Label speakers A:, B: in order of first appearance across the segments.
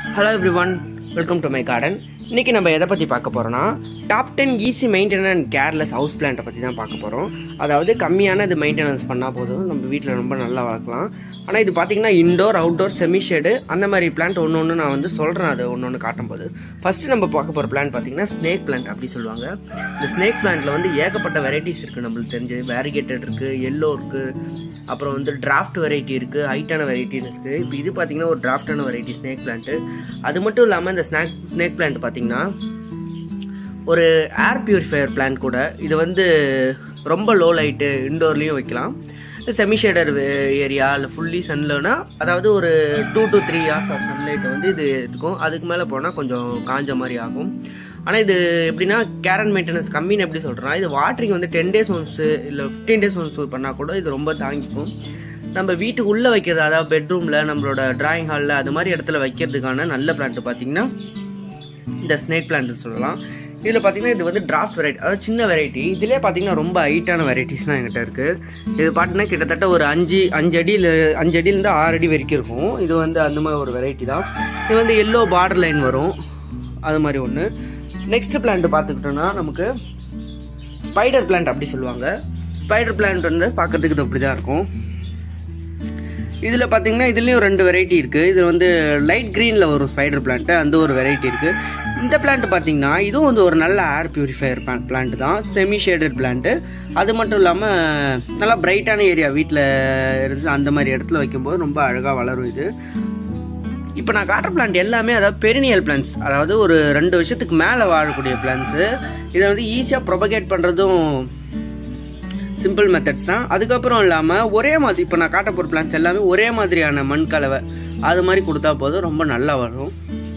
A: hello everyone welcome to my garden இன்னைக்கு நம்ம எதை பற்றி பார்க்க போகிறோம்னா top ten easy maintenance and careless house பிளான்ட்டை பற்றி தான் பார்க்க போகிறோம் அதாவது கம்மியான இது மெயின்டெனன்ஸ் பண்ணால் போதும் நம்ம வீட்டில் ரொம்ப நல்லா வளர்க்கலாம் ஆனால் இது பார்த்தீங்கன்னா இன்டோர் அவுட்டோர் செமி ஷேடு அந்த மாதிரி பிளான்ட் ஒன்று ஒன்று நான் வந்து சொல்கிறேன் அது ஒன்று ஒன்று காட்டும் போது ஃபஸ்ட்டு நம்ம பார்க்க போகிற பிளான்ட் பார்த்தீங்கன்னா ஸ்னேக் பிளான்ட் அப்படி சொல்லுவாங்க இந்த ஸ்னேக் பிளான்ட்டில் வந்து ஏகப்பட்ட வெரைட்டிஸ் இருக்குது நம்மளுக்கு தெரிஞ்சது வேரிகேட்டட் இருக்குது எல்லோ இருக்குது அப்புறம் வந்து டிராஃப்ட் வெரைட்டி இருக்குது ஹைட்டான வெரைட்டின்னு இருக்குது இப்போ இது பார்த்தீங்கன்னா ஒரு டிராஃப்டான வெரைட்டி ஸ்னேக் பிளான்ட்டு அது மட்டும் இல்லாமல் இந்த ஸ்னாக் ஸ்னேக் பிளான்ட் பார்த்தீங்கன்னா ஒரு ஏர் பியூரிஃபையர் பிளான்ட் கூட இது வந்து ரொம்ப லோ லைட்டு இண்டோர்லேயும் வைக்கலாம் செமி ஷேடர் ஏரியா இல்லை ஃபுல்லி சன்லனா அதாவது ஒரு two to three hours of சன்லைட்டை வந்து இது எடுத்துக்கும் அதுக்கு மேலே போனால் கொஞ்சம் காஞ்ச மாதிரி ஆகும் ஆனால் இது எப்படின்னா கேர் அண்ட் மெயின்டெனன்ஸ் கம்மின்னு எப்படி சொல்கிறேன்னா இது வாட்டரிங் வந்து டென் டேஸ் ஒன்ஸு இல்லை ஃபிஃப்டீன் டேஸ் ஒன்ஸ் பண்ணால் கூட இது ரொம்ப தாங்கிக்கும் நம்ம வீட்டுக்கு உள்ளே வைக்கிறது அதாவது பெட்ரூமில் நம்மளோட டிராயிங் ஹாலில் அது மாதிரி இடத்துல வைக்கிறதுக்கான நல்ல பிளான்ட் பார்த்தீங்கன்னா இந்த ஸ்னேக் பிளான்ட்னு சொல்லலாம் இதில் பார்த்தீங்கன்னா இது வந்து டிராஃப்ட் வெரைட்டி அதாவது சின்ன வெரைட்டி இதிலே பார்த்தீங்கன்னா ரொம்ப ஹைட்டான வெரைட்டிஸ்லாம் என்கிட்ட இருக்குது இது பார்த்தீங்கன்னா கிட்டத்தட்ட ஒரு அஞ்சு அஞ்சு அடியில் அஞ்சு அடியிலேருந்து ஆறு அடி வரைக்கும் இருக்கும் இது வந்து அந்த மாதிரி ஒரு வெரைட்டி தான் இது வந்து எல்லோ பார்டர் லைன் வரும் அது மாதிரி ஒன்று நெக்ஸ்ட் பிளான்ட் பார்த்துக்கிட்டோம்னா நமக்கு ஸ்பைடர் பிளான்ட் அப்படி சொல்லுவாங்க ஸ்பைடர் பிளான்ட் வந்து பார்க்கறதுக்கு இது அப்படி தான் இருக்கும் இதில் பார்த்தீங்கன்னா இதுலேயும் ரெண்டு வெரைட்டி இருக்குது இது வந்து லைட் க்ரீனில் வரும் ஸ்பைடர் பிளான்ட்டு அந்த ஒரு வெரைட்டி இருக்குது இந்த பிளான்ட் பார்த்தீங்கன்னா இதுவும் வந்து ஒரு நல்ல ஏர் பியூரிஃபையர் பிளான்ட் தான் செமி ஷேடட் பிளான்ட்டு அது மட்டும் இல்லாமல் நல்லா பிரைட்டான ஏரியா வீட்டில் இருந்து அந்த மாதிரி இடத்துல வைக்கும்போது ரொம்ப அழகாக வளரும் இது இப்போ நான் காட்டுற பிளான்ட் எல்லாமே அதாவது பெரினியல் பிளான்ஸ் அதாவது ஒரு ரெண்டு வருஷத்துக்கு மேலே வாழக்கூடிய பிளான்ஸு இதை வந்து ஈஸியாக ப்ரொபகேட் பண்ணுறதும் சிம்பிள் மெத்தட்ஸ் தான் அதுக்கப்புறம் இல்லாமல் ஒரே மாதிரி இப்போ நான் காட்ட போகிற பிளான்ஸ் எல்லாமே ஒரே மாதிரியான மண் கலவை அது மாதிரி கொடுத்தா போதும் ரொம்ப நல்லா வரும்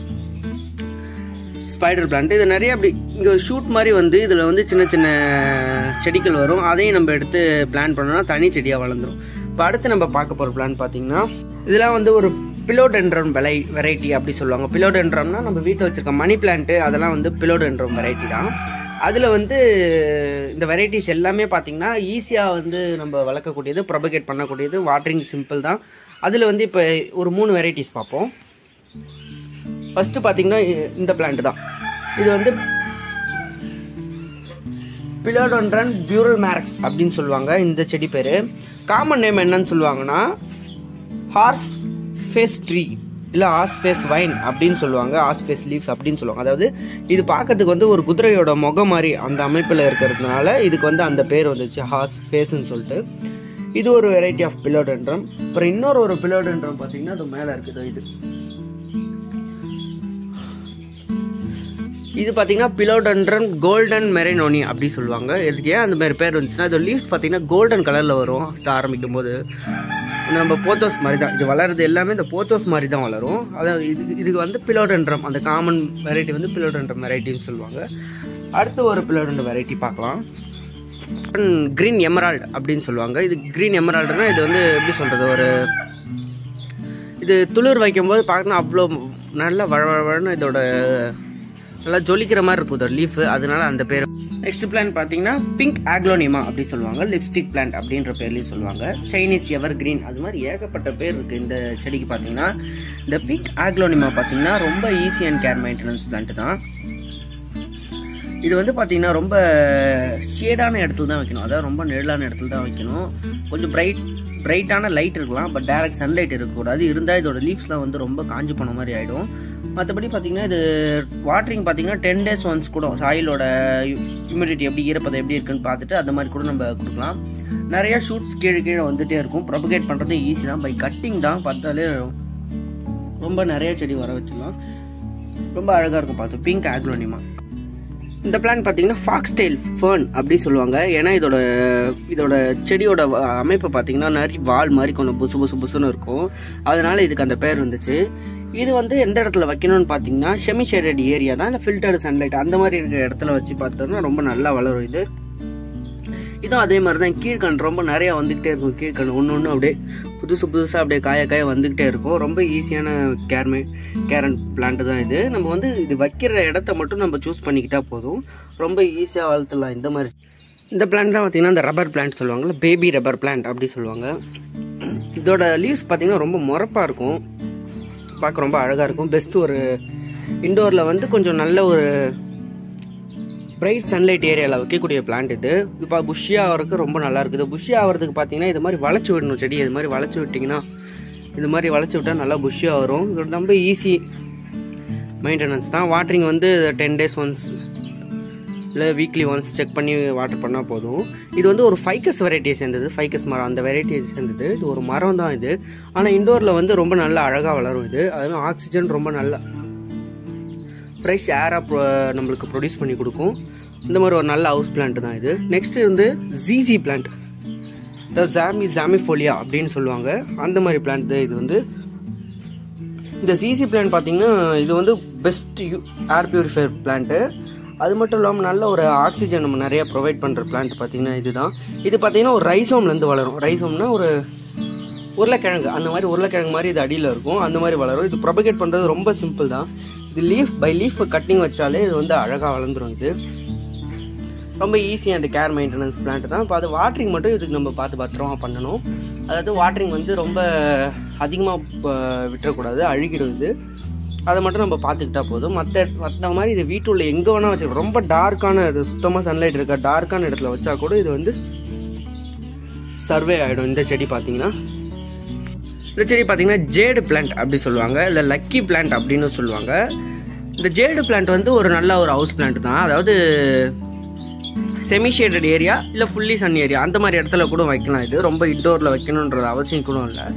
A: ஸ்பைடர் பிளான்ட் இது நிறைய அப்படி இங்கே ஷூட் மாதிரி வந்து இதில் வந்து சின்ன சின்ன செடிகள் வரும் அதையும் நம்ம எடுத்து பிளான் பண்ணோம்னா தனி செடியாக வளர்ந்துரும் இப்போ அடுத்து நம்ம பார்க்க போகிற பிளான் பார்த்தீங்கன்னா இதெல்லாம் வந்து ஒரு பிலோடென்ட்ரம் வெலை வெரைட்டி அப்படி சொல்லுவாங்க பிலோடென்ட்ரம்னா நம்ம வீட்டில் வச்சுருக்க மணி பிளான்ட்டு அதெல்லாம் வந்து பிலோடென்ட்ரம் வெரைட்டி தான் அதில் வந்து இந்த வெரைட்டிஸ் எல்லாமே பார்த்தீங்கன்னா ஈஸியாக வந்து நம்ம வளர்க்கக்கூடியது ப்ரொபகேட் பண்ணக்கூடியது வாட்டரிங் சிம்பிள் தான் அதில் வந்து இப்போ ஒரு மூணு வெரைட்டிஸ் பார்ப்போம் ஃபஸ்ட்டு பார்த்தீங்கன்னா இந்த பிளான்ட் தான் இது வந்து பிலோடொன்ட்ரன் பியூரல் மேரக்ஸ் அப்படின்னு சொல்லுவாங்க இந்த செடி பேர் காமன் நேம் என்னன்னு சொல்லுவாங்கன்னா ஹார்ஸ் ஃபேஸ் ட்ரீ இல்லை ஆஸ் ஃபேஸ் வைன் அப்படின்னு சொல்லுவாங்க ஆஸ் ஃபேஸ் லீவ்ஸ் அப்படின்னு சொல்லுவாங்க அதாவது இது பார்க்கறதுக்கு வந்து ஒரு குதிரையோட முகம் மாதிரி அந்த அமைப்பில் இருக்கிறதுனால இதுக்கு வந்து அந்த பேர் வந்துச்சு ஹாஸ் ஃபேஸ்ன்னு சொல்லிட்டு இது ஒரு வெரைட்டி ஆஃப் பிலோடென்ட்ரம் அப்புறம் இன்னொரு ஒரு பிலோடென்ட்ரம் பார்த்தீங்கன்னா அது மேலே இருக்குது இது இது பார்த்தீங்கன்னா பிலோடென்ட்ரன் கோல்டன் மெரினோனி அப்படி சொல்லுவாங்க இதுக்கு ஏன் அந்த மாதிரி பேர் வந்துச்சுன்னா இது லீவ்ஸ் பார்த்தீங்கன்னா கோல்டன் கலரில் வரும் ஆரம்பிக்கும் போது நம்ம போத்தோஸ் மாதிரி தான் இது வளருது எல்லாமே இந்த போத்தோஸ் மாதிரி தான் வளரும் அதாவது இது இதுக்கு வந்து பிலோடென்ட்ரம் அந்த காமன் வெரைட்டி வந்து பிலோடென்ட்ரம் வெரைட்டின்னு சொல்லுவாங்க அடுத்து ஒரு பிலோடென்ட்ரம் வெரைட்டி பார்க்கலாம் க்ரீன் எமரால்டு அப்படின்னு சொல்லுவாங்க இது க்ரீன் எமரால்டுனா இது வந்து எப்படி சொல்கிறது ஒரு இது துளிர் வைக்கும்போது பார்க்கணும் அவ்வளோ நல்லா வழ வழன்னு இதோட நல்லா ஜொலிக்கிற மாதிரி இருக்கும் இதோட லீஃப் அதனால அந்த பேர் நெக்ஸ்ட் பிளான் பார்த்தீங்கன்னா பிங்க் ஆக்லோனிமா அப்படி சொல்லுவாங்க லிப்ஸ்டிக் பிளான்ட் அப்படின்ற பேர்லேயும் சொல்லுவாங்க சைனீஸ் எவர் கிரீன் அது மாதிரி ஏகப்பட்ட பேர் இருக்குது இந்த செடிக்கு பார்த்தீங்கன்னா இந்த பிங்க் ஆக்லோனிமா பார்த்தீங்கன்னா ரொம்ப easy and care maintenance plant தான் இது வந்து பார்த்தீங்கன்னா ரொம்ப ஷேடான இடத்துல தான் வைக்கணும் அதாவது ரொம்ப நிழலான இடத்துல தான் வைக்கணும் கொஞ்சம் பிரைட் பிரைட்டான லைட் இருக்கலாம் பட் டைரக்ட் சன்லைட் இருக்கக்கூடாது இருந்தால் இதோட லீவ்ஸ்லாம் வந்து ரொம்ப காஞ்சி போன மாதிரி ஆகிடும் மற்றபடி பார்த்தீங்கன்னா இது வாட்டரிங் பார்த்தீங்கன்னா டென் டேஸ் ஒன்ஸ் கூட சாயிலோட ஹியூமிடிட்டி எப்படி ஈரப்பதம் எப்படி இருக்குன்னு பார்த்துட்டு அந்த மாதிரி கூட நம்ம கொடுக்கலாம் நிறைய ஷூட்ஸ் கீழே கீழே வந்துட்டே இருக்கும் ப்ரொபகேட் பண்ணுறது ஈஸி தான் பை கட்டிங் தான் பார்த்தாலே ரொம்ப நிறைய செடி வர வச்சிடலாம் ரொம்ப அழகாக இருக்கும் பார்த்து பிங்க் ஆக்லோனிமா இந்த பிளான் பார்த்தீங்கன்னா ஃபாக்ஸ்டைல் ஃபேர்ன் அப்படி சொல்லுவாங்க ஏன்னா இதோட இதோட செடியோட அமைப்பு பார்த்தீங்கன்னா நிறைய வால் மாதிரி கொஞ்சம் புசு புசு புசுன்னு இருக்கும் அதனால இதுக்கு அந்த பேர் வந்துச்சு இது வந்து எந்த இடத்துல வைக்கணும்னு பார்த்தீங்கன்னா செமி ஷேடட் ஏரியா தான் இல்லை ஃபில்டர்டு சன்லைட் அந்த மாதிரி இருக்கிற இடத்துல வச்சு பார்த்தோம்னா ரொம்ப நல்லா வளரும் இது இதுவும் அதே மாதிரி தான் கீழ்கண் ரொம்ப நிறையா வந்துக்கிட்டே இருக்கும் கீழ்கண் ஒன்று ஒன்று அப்படியே புதுசு புதுசாக அப்படியே காய காய வந்துக்கிட்டே இருக்கும் ரொம்ப ஈஸியான கேர்மே கேரன் பிளான்ட் தான் இது நம்ம வந்து இது வைக்கிற இடத்த மட்டும் நம்ம சூஸ் பண்ணிக்கிட்டா போதும் ரொம்ப ஈஸியாக வளர்த்துடலாம் இந்த மாதிரி இந்த பிளான்ட் தான் பார்த்தீங்கன்னா இந்த ரப்பர் பிளான்ட் சொல்லுவாங்கல்ல பேபி ரப்பர் பிளான்ட் அப்படி சொல்லுவாங்க இதோட லீவ்ஸ் பார்த்தீங்கன்னா ரொம்ப முறப்பாக இருக்கும் பார்க்க ரொம்ப அழகாக இருக்கும் பெஸ்ட் ஒரு இண்டோரில் வந்து கொஞ்சம் நல்ல ஒரு பிரைட் சன்லைட் ஏரியாவில் வைக்கக்கூடிய பிளான்ட் இது இப்போ புஷ்ஷி ஆகிறதுக்கு ரொம்ப நல்லா இருக்குது புஷ்ஷி ஆகிறதுக்கு பார்த்தீங்கன்னா இது மாதிரி வளைச்சி விடணும் செடி இது மாதிரி வளைச்சி விட்டிங்கன்னா இது மாதிரி வளைச்சி விட்டால் நல்லா புஷ்ஷியாக வரும் இது ரொம்ப ஈஸி மெயின்டெனன்ஸ் தான் வாட்டரிங் வந்து டென் டேஸ் ஒன்ஸ் இல்லை வீக்லி ஒன்ஸ் செக் பண்ணி வாட்டர் பண்ணால் போதும் இது வந்து ஒரு ஃபைக்கஸ் வெரைட்டியை சேர்ந்தது ஃபைக்கஸ் மரம் அந்த வெரைட்டியை சேர்ந்தது இது ஒரு மரம் தான் இது ஆனால் இண்டோரில் வந்து ரொம்ப நல்லா அழகாக வளரும் இது அதுவும் ஆக்சிஜன் ரொம்ப நல்லா ஃப்ரெஷ் ஏராக நம்மளுக்கு ப்ரொடியூஸ் பண்ணி கொடுக்கும் இந்த மாதிரி ஒரு நல்ல ஹவுஸ் பிளான்ட் தான் இது நெக்ஸ்ட் வந்து ஜிஜி பிளான்ட் த ஜாமி ஜாமிஃபோலியா அப்படின்னு சொல்லுவாங்க அந்த மாதிரி பிளான்ட் தான் இது வந்து இந்த சிசி பிளான்ட் பார்த்தீங்கன்னா இது வந்து பெஸ்ட் ஏர் பியூரிஃபையர் பிளான்ட்டு அது மட்டும் இல்லாமல் நல்ல ஒரு ஆக்சிஜன் நம்ம நிறைய ப்ரொவைட் பண்ணுற பிளான்ட் பார்த்தீங்கன்னா இதுதான் இது பார்த்தீங்கன்னா ஒரு ரைசோம்லேருந்து வளரும் ரைசோம்னா ஒரு உருளைக்கிழங்கு அந்த மாதிரி உருளைக்கிழங்கு மாதிரி இது அடியில் இருக்கும் அந்த மாதிரி வளரும் இது ப்ரொபகேட் பண்ணுறது ரொம்ப சிம்பிள் தான் இது லீஃப் பை லீஃப் கட்டிங் வச்சாலே இது வந்து அழகாக வளர்ந்துரும் இது ரொம்ப ஈஸி அந்த கேர் மெயின்டெனன்ஸ் பிளான்ட் தான் இப்போ அது வாட்டரிங் மட்டும் இதுக்கு நம்ம பார்த்து பத்திரமா பண்ணணும் அதாவது வாட்டரிங் வந்து ரொம்ப அதிகமாக விட்டுறக்கூடாது அழுகிடும் இது அதை மட்டும் நம்ம பார்த்துக்கிட்டா போதும் மற்ற மற்ற மாதிரி இது வீட்டுள்ள எங்கே வேணால் வச்சுக்கலாம் ரொம்ப டார்க்கான சுத்தமாக சன்லைட் இருக்க டார்க்கான இடத்துல வச்சா கூட இது வந்து சர்வே ஆகிடும் இந்த செடி பார்த்தீங்கன்னா இந்த செடி பார்த்தீங்கன்னா ஜேடு பிளான்ட் அப்படி சொல்லுவாங்க இல்லை லக்கி பிளான்ட் அப்படின்னு சொல்லுவாங்க இந்த ஜேடு பிளான்ட் வந்து ஒரு நல்ல ஒரு ஹவுஸ் பிளான்ட் தான் அதாவது செமி ஷேடட் ஏரியா இல்லை ஃபுல்லி சன் ஏரியா அந்த மாதிரி இடத்துல கூட வைக்கலாம் இது ரொம்ப இன்டோரில் வைக்கணுன்றது அவசியம் கூட இல்லை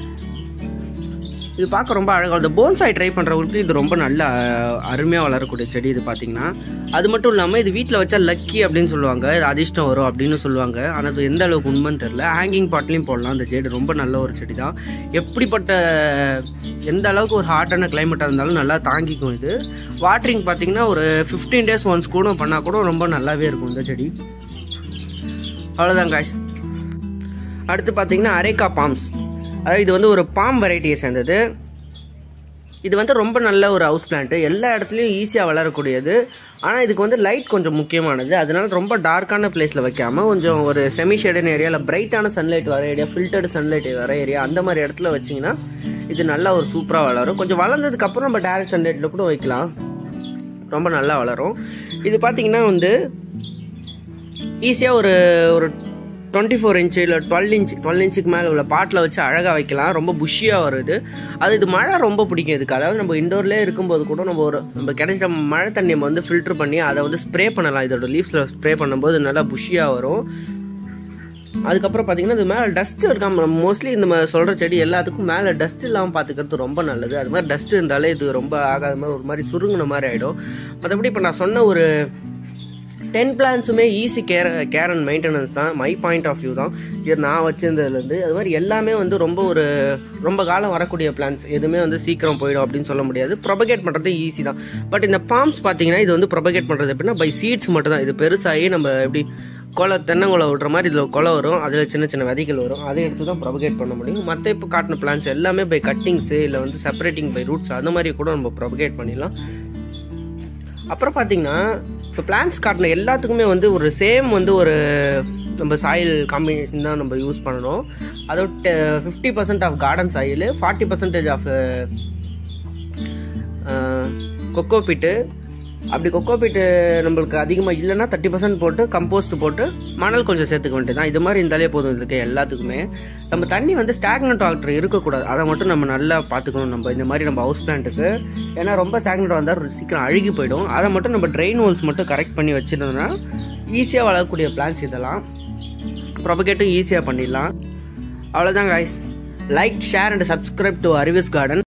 A: இது பார்க்க ரொம்ப அழகாக இந்த போன்சாய் ட்ரை பண்ணுறவங்களுக்கு இது ரொம்ப நல்ல அருமையாக வளரக்கூடிய செடி இது பார்த்தீங்கன்னா அது மட்டும் இல்லாமல் இது வீட்டில் வச்சா லக்கி அப்படின்னு சொல்லுவாங்க இது அதிர்ஷ்டம் வரும் அப்படின்னு சொல்லுவாங்க ஆனால் அது எந்த அளவுக்கு உண்மைன்னு தெரில ஹேங்கிங் பாட்லேயும் போடலாம் அந்த செடி ரொம்ப நல்ல ஒரு செடி தான் எப்படிப்பட்ட எந்த அளவுக்கு ஒரு ஹாட்டான கிளைமேட்டாக இருந்தாலும் நல்லா தாங்கிக்கும் இது வாட்டரிங் பார்த்தீங்கன்னா ஒரு ஃபிஃப்டீன் டேஸ் ஒன்ஸ் கூட பண்ணால் கூட ரொம்ப நல்லாவே இருக்கும் இந்த செடி அவ்வளோதான் காய்ஸ் அடுத்து பார்த்தீங்கன்னா அரேக்கா பாம்ஸ் அதாவது இது வந்து ஒரு பாம் வெரைட்டியை சேர்ந்தது இது வந்து ரொம்ப நல்ல ஒரு ஹவுஸ் பிளான்ட் எல்லா இடத்துலையும் ஈஸியாக வளரக்கூடியது ஆனால் இதுக்கு வந்து லைட் கொஞ்சம் முக்கியமானது அதனால ரொம்ப டார்க்கான பிளேஸில் வைக்காம கொஞ்சம் ஒரு செமி ஷேடன் ஏரியா இல்லை பிரைட்டான சன்லைட் வர ஏரியா ஃபில்டர்டு சன்லைட் வர ஏரியா அந்த மாதிரி இடத்துல வச்சிங்கன்னா இது நல்லா ஒரு சூப்பராக வளரும் கொஞ்சம் வளர்ந்ததுக்கு அப்புறம் நம்ம டேரக்ட் சன்லைட்டில் கூட வைக்கலாம் ரொம்ப நல்லா வளரும் இது பார்த்தீங்கன்னா வந்து ஈஸியாக ஒரு ஒரு டுவெண்ட்டி ஃபோர் இன்ச்சு இல்லை டுவெல் இன்ச் டுவெல் இன்ச்சுக்கு மேலே உள்ள பாட்டில் வச்சு அழகாக வைக்கலாம் ரொம்ப புஷ்ஷியாக வருது அது இது மழை ரொம்ப பிடிக்கும் இதுக்கு அதாவது நம்ம இண்டோர்லேயே இருக்கும்போது கூட நம்ம ஒரு நம்ம கிடைச்ச மழை தண்ணியை வந்து ஃபில்டர் பண்ணி அதை வந்து ஸ்ப்ரே பண்ணலாம் இதோட லீவ்ஸில் ஸ்ப்ரே பண்ணும்போது நல்லா புஷ்ஷியாக வரும் அதுக்கப்புறம் பார்த்தீங்கன்னா இது மேலே டஸ்ட் இருக்காம மோஸ்ட்லி இந்த மாதிரி சொல்கிற செடி எல்லாத்துக்கும் மேலே டஸ்ட் இல்லாமல் பார்த்துக்கிறது ரொம்ப நல்லது அது மாதிரி டஸ்ட் இருந்தாலே இது ரொம்ப ஆகாத மாதிரி ஒரு மாதிரி சுருங்கின மாதிரி ஆகிடும் மற்றபடி இப்போ நான் சொன்ன ஒரு டென் பிளான்ஸுமே easy care care and maintenance தான் மை பாயிண்ட் ஆஃப் வியூ தான் இது நான் வச்சிருந்ததுலேருந்து அது மாதிரி எல்லாமே வந்து ரொம்ப ஒரு ரொம்ப காலம் வரக்கூடிய பிளான்ஸ் எதுவுமே வந்து சீக்கிரம் போயிடும் அப்படின்னு சொல்ல முடியாது ப்ரொபகேட் பண்ணுறது ஈஸி தான் பட் இந்த பாம்ஸ் பார்த்தீங்கன்னா இது வந்து ப்ரொபகேட் பண்ணுறது எப்படின்னா பை சீட்ஸ் மட்டும் தான் இது பெருசாகி நம்ம எப்படி கொலை தென்னங்குலை விட்ற மாதிரி இதில் கொலை வரும் அதில் சின்ன சின்ன விதைகள் வரும் அதை எடுத்து தான் ப்ரொபகேட் பண்ண முடியும் மற்ற இப்போ காட்டின பிளான்ஸ் எல்லாமே பை கட்டிங்ஸு இல்லை வந்து செப்பரேட்டிங் பை ரூட்ஸ் அந்த மாதிரி கூட நம்ம ப்ரொபகேட் பண்ணிடலாம் அப்புறம் பார்த்தீங்கன்னா இப்போ பிளான்ஸ் காட்டின எல்லாத்துக்குமே வந்து ஒரு சேம் வந்து ஒரு நம்ம சாயில் காம்பினேஷன் தான் நம்ம யூஸ் பண்ணணும் அதோட fifty percent of garden soil forty percentage of coco peat அப்படி கொக்கோ பீட்டு நம்மளுக்கு அதிகமாக இல்லைன்னா தேர்ட்டி பர்சன்ட் போட்டு கம்போஸ்ட் போட்டு மணல் கொஞ்சம் சேர்த்துக்க வேண்டியது தான் இது மாதிரி இருந்தாலே போதும் இதுக்கு எல்லாத்துக்குமே நம்ம தண்ணி வந்து ஸ்டாக்னட் வாட்டர் இருக்கக்கூடாது அதை மட்டும் நம்ம நல்லா பார்த்துக்கணும் நம்ம இந்த மாதிரி நம்ம ஹவுஸ் பிளான்ட்டுக்கு ஏன்னா ரொம்ப ஸ்டாக்னட் வந்தால் சீக்கிரம் அழுகி போயிடும் அதை மட்டும் நம்ம ட்ரெயின் ஹோல்ஸ் மட்டும் கரெக்ட் பண்ணி வச்சிருந்தோம்னா ஈஸியாக வளரக்கூடிய பிளான்ஸ் இதெல்லாம் ப்ரொபகேட்டும் ஈஸியாக பண்ணிடலாம் அவ்வளோதான் guys like share and subscribe to அறிவிஸ் கார்டன்